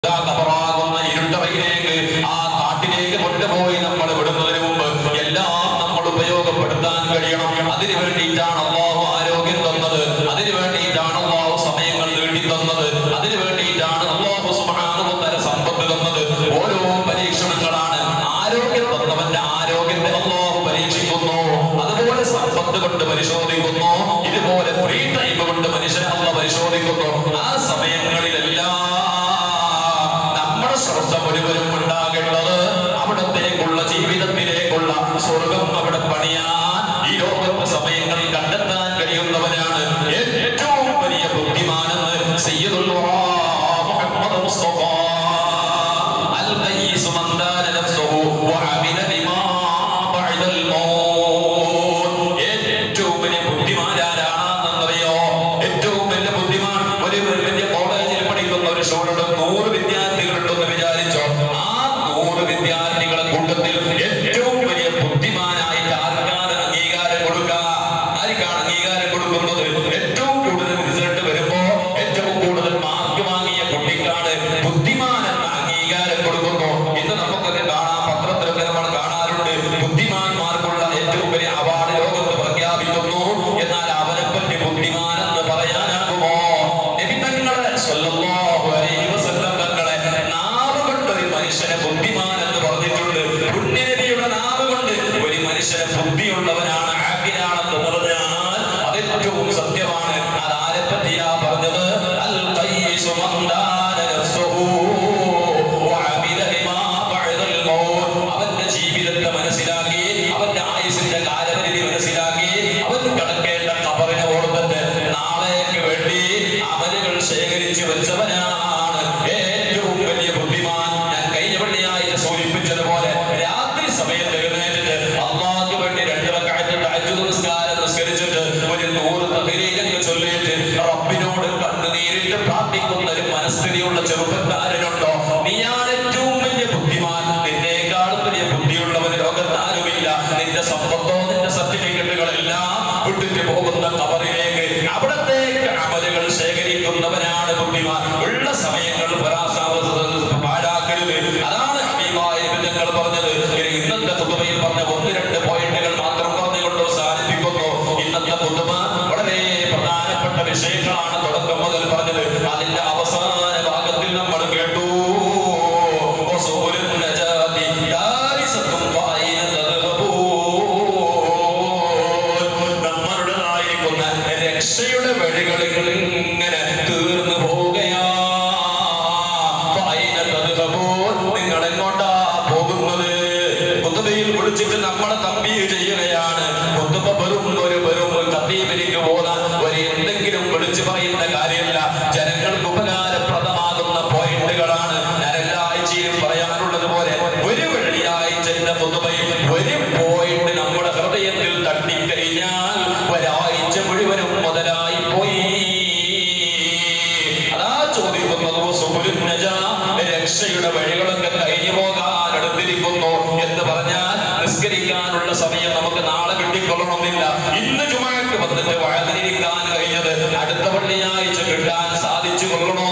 ആ കബറാകുന്ന ഇരുട്ടറയിലേക്ക് ആ കാട്ടിലേക്ക് കൊണ്ടുപോയി നമ്മൾ വിടുന്നതിന് മുമ്പ് എല്ലാം നമ്മൾ ഉപയോഗപ്പെടുത്താൻ കഴിയണം അതിനു വേണ്ടിയിട്ടാണ് അള്ളാഹു ആരോഗ്യം തന്നത് അതിനു വേണ്ടിയിട്ടാണ് അള്ളാഹു സമയങ്ങൾ നീട്ടി തന്നത് അതിനു വേണ്ടിയിട്ടാണ് അള്ളാഹു സുബ്ഹാനഹു വ തആല സമ്പത്ത് തന്നത് ഓരോ പരീക്ഷണങ്ങളാണ് ആരോഗ്യം തന്നവന്റെ ആരോഗ്യത്തെ അള്ളാഹു പരീക്ഷിക്കുന്നു അതുപോലെ സമ്പത്ത് കൊണ്ട് പരിശോധിക്കുന്നു ഇതുപോലെ ഫ്രീ ടൈം കൊണ്ട് മനുഷ്യനെ അള്ള പരിശോധിക്കുന്നു ആ സമയങ്ങളിലെല്ലാം നമ്മുടെ ശ്രദ്ധ മുഴുവനും ഉണ്ടാകേണ്ടത് അവിടത്തേക്കുള്ള ജീവിതത്തിലേക്കുള്ള സ്വർഗം അവിടെ പണിയാൻ ഈ ലോകത്തെ സമയങ്ങൾ കണ്ടെത്താൻ കഴിയുന്നവനാണ് ഏറ്റവും വലിയ ബുദ്ധിമാനെന്ന് സയ്യിദുൽ വറാ മുഹമ്മദ് മുസ്തഫ القيس من دان نفسه وعمل لما بعد الموت ഏറ്റവും വലിയ ബുദ്ധിമാനാരാണെന്നറിയോ ഏറ്റവും വലിയ ബുദ്ധിമാൻ ഒരു വലിയ കോളേജിൽ പഠിക്കുന്ന ഒരു ഷോളുടെ നൂറ് വിദ്യാർത്ഥികളുണ്ടെന്ന് വിചാരിച്ചോ ആ നൂറ് വിദ്യാർത്ഥികളെ കൂട്ടത്തിൽ ഏറ്റവും വലിയ ബുദ്ധിമാനായിട്ട് ആർക്കാണ് അംഗീകാരം കൊടുക്കുക ആർക്കാണ് അംഗീകാരം കൊടുക്കുന്നത് ഏറ്റവും കൂടുതൽ റിസൾട്ട് വരുമ്പോ ഏറ്റവും കൂടുതൽ മാർക്ക് വാങ്ങിയ കുട്ടിക്കാണ് ബുദ്ധിമാൻ എന്ന അംഗീകാരം കൊടുക്കുന്നു ഇന്ന് നമുക്കൊക്കെ കാണാം പത്രത്തിലൊക്കെ നമ്മൾ കാണാറുണ്ട് ബുദ്ധിമാന്മാർക്കുള്ള ഏറ്റവും വലിയ അവാർഡ് ലോകത്ത് പ്രഖ്യാപിക്കുന്നു എന്നാൽ അവനെ പറ്റി ബുദ്ധിമാൻ എന്ന് പറയാനാകുമോ നബിതങ്ങളെ സ്വല്ലല്ലാഹു അലൈഹി വസല്ലം തങ്ങളെ നാവ് കൊണ്ട് ഒരു മനുഷ്യനെ ബുദ്ധിമാൻ എന്ന് പറഞ്ഞിട്ടുണ്ട് പുണ്യനബിയുടെ നാവ് കൊണ്ട് ഒരു മനുഷ്യനെ ബുദ്ധിയുള്ളവനാണ് ആക്കിയാണെന്ന് പറഞ്ഞാൽ അതേറ്റവും സത്യമാണ് അതാരെ പറ്റിയാ പറഞ്ഞത് അൽ ഖയ്യിസു മൻ ദാന നഫ്സുഹു വഅമില ലിമാ ബഅദൽ മൗത്ത് അവന്റെ ജീവിതത്തെ മനസ്സിലാക്കി അവന്റെ ആയുസിന്റെ കാലപരിധി മനസ്സിലാക്കി അവൻ കിടക്കേണ്ട കബറിനെ ഓർത്തിട്ട് നാളേക്ക് വേണ്ടി അമലുകൾ ശേഖരിച്ചു വെച്ചവനാണ് ഏറ്റവും വലിയ ബുദ്ധിമാൻ ഞാൻ കഴിഞ്ഞ വെള്ളിയാഴ്ച സൂചിപ്പിച്ചതുപോലെ രാത്രി സമയത്ത് എഴുന്നേറ്റിട്ട് അള്ളാഹ്ക്ക് വേണ്ടി രണ്ട് റക്അത്ത് തഹജ്ജുദ് നിസ്കാരം നിസ്കരിച്ചിട്ട് ഒരു നൂറ് തഹ്ലീലൊക്കെ ചൊല്ലിയിട്ട് റബ്ബിനോട് കണ്ണുനീരിട്ട് പ്രാർത്ഥിക്കുന്ന ഒരു മനസ്ഥിതിയുള്ള ചെറുപ്പക്കാരനുണ്ടോ നീയാണ് ഏറ്റവും വലിയ ബുദ്ധിമാൻ നിന്നേക്കാളും വലിയ ബുദ്ധിയുള്ളവൻ ലോകത്ത് ആരുമില്ല നിന്റെ സമ്പത്തോ നിന്റെ സർട്ടിഫിക്കറ്റുകളെല്ലാം വിട്ടിട്ട് പോകുന്ന കബറിലേക്ക് അവിടത്തേക്ക് അമലുകൾ ശേഖരിക്കുന്നവനാണ് ബുദ്ധിമാൻ ഉള്ള സമയങ്ങൾ പരാസാവ- പാഴാക്കരുത് അതാണ് ഹബീബായ ഞങ്ങൾ പറഞ്ഞത് ഇനി ഇന്നത്തെ പുതുമയിൽ പറഞ്ഞ ഒന്ന് രണ്ട് പോയിന്റുകൾ മാത്രം പറഞ്ഞുകൊണ്ട് അവസാനിപ്പിക്കുന്നു ഇന്നത്തെ പുതുമ വളരെ പ്രധാനപ്പെട്ട വിഷയങ്ങളാണ് തുടക്കം മുതൽ പറഞ്ഞത് അതിന്റെ അവസാന ഭാഗത്തിൽ നമ്മൾ കേട്ടു وسبل النجاة دارسة فأين تذهبون നമ്മളുടേതായിരിക്കുന്ന രക്ഷയുടെ വഴികളിൽ ഇങ്ങനെ തീർന്നു പോവുകയാ ഫഅയിന തദ്ഹബൂൻ? നിങ്ങൾ എങ്ങോട്ടാ പോകുന്നത് കുത്തുബയിൽ വിളിച്ചിട്ട് നമ്മളെ തമ്പി ചെയ്യുകയാണ് കുത്തുബ വെറും ഒരു വെറും കത്തീബിലേക്ക് പോകാൻ ഒരു എന്തെങ്കിലും വിളിച്ചു പറയുന്ന കാര്യമല്ല ജനങ്ങൾക്ക് ഉപകാരപ്രദമാകുന്ന പോയിന്റുകളാണ് ഞാൻ എല്ലാ ആഴ്ചയിലും പറയാനുള്ളത് പോലെ ഒരു വെള്ളിയാഴ്ചന്റെ പുതുമയിൽ ഒരു പോയിന്റ് നമ്മുടെ ഹൃദയത്തിൽ തട്ടിക്കഴിഞ്ഞാൽ ഒരാഴ്ച മുഴുവനും മുതലായി പോയി അതാ ചോദിക്കുന്നത് സുബുലുൻ നജാ, രക്ഷയുടെ വഴികളൊക്കെ കഴിഞ്ഞു പോകാൻ അടുത്തിരിക്കുന്നു എന്ന് പറഞ്ഞാൽ നിസ്കരിക്കാനുള്ള സമയം നമുക്ക് നാളെ കിട്ടിക്കൊള്ളണമെന്നില്ല ഇന്ന് ചുമക്ക് വന്നിട്ട് വഴതിരിക്കാൻ കഴിഞ്ഞത് അടുത്ത വെള്ളിയാഴ്ച കിട്ടാൻ സാധിച്ചു കൊള്ളണോ